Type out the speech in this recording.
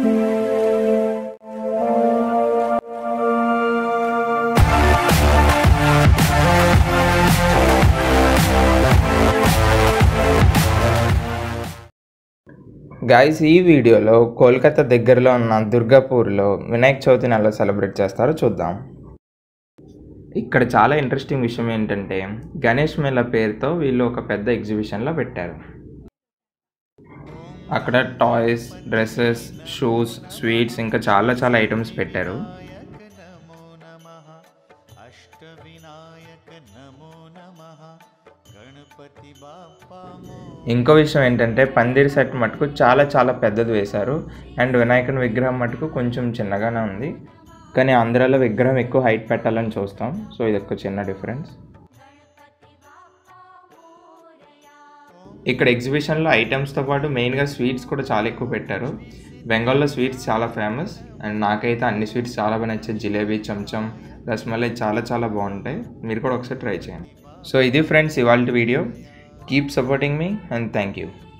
guys ఈ వీడియోలో కోల్కతా దగ్గరలో ఉన్న దుర్గాపూర్లో వినాయక చవితిని ఎలా సెలబ్రేట్ చేస్తారో చూద్దాం ఇక్కడ చాలా ఇంట్రెస్టింగ్ విషయం ఏంటంటే గణేష్ మేళా పేరుతో వీళ్ళు ఒక పెద్ద ఎగ్జిబిషన్లో పెట్టారు అక్కడ టాయ్స్ డ్రెస్సెస్ షూస్ స్వీట్స్ ఇంకా చాలా చాలా ఐటమ్స్ పెట్టారు నమో నమః అష్టవినాయక నమో నమః గణపతి బాప్పా మో ఇంకో విషయం ఏంటంటే పందిరి సెట్ మటుకు చాలా చాలా పెద్దది వేశారు అండ్ వినాయకుని విగ్రహం మటుకు కొంచెం చిన్నగానే ఉంది కానీ ఆంధ్రాలో విగ్రహం ఎక్కువ హైట్ పెట్టాలని చూస్తాం సో ఇది ఒక చిన్న డిఫరెన్స్ ఇక్కడ ఎగ్జిబిషన్లో ఐటమ్స్తో పాటు మెయిన్గా స్వీట్స్ కూడా చాలా ఎక్కువ పెట్టారు బెంగాల్లో స్వీట్స్ చాలా ఫేమస్ అండ్ నాకైతే అన్ని స్వీట్స్ చాలా బాగా నచ్చాయి జిలేబీ చంచం రసమలై చాలా చాలా బాగుంటాయి మీరు కూడా ఒకసారి ట్రై చేయండి సో ఇది ఫ్రెండ్స్ ఇవాళ వీడియో కీప్ సపోర్టింగ్ మీ అండ్ థ్యాంక్ యూ